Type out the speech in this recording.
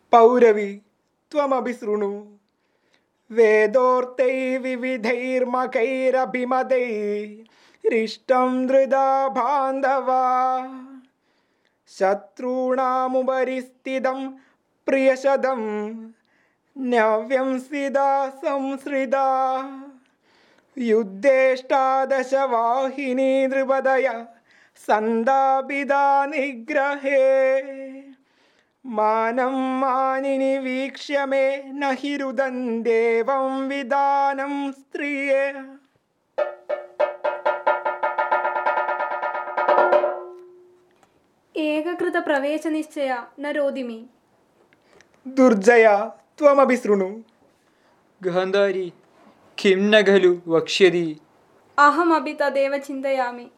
പൗരവി ത്വമപി ശൃണു വേദോർത്തൈ വിവിധൈർമകൈരഭിമതൈ രിഷ്ടം ധൃതാ ബാന്ധവ ശത്രുണാമുപരി സ്ഥിതം പ്രിയശതം നവ്യം സ്ഥിതാ സംസൃതാ യുദ്ധേഷ്ടാദശവാഹിനി നൃപതയ സന്താപിതാ നിഗ്രഹേ മാനം മാനിനി വീക്ഷ്യ മേ നഹിരുദന്തേവം വിധാനം സ്ത്രീയെ ഏകകൃത പ്രവേശനിശ്ചയ ന രോദിമി ദുർജയ ത്വമപി ശൃണു ഗാന്ധാരി കിം ന ഖലു വക്ഷ്യതി അഹമപി തദേവ ചിന്തയാമി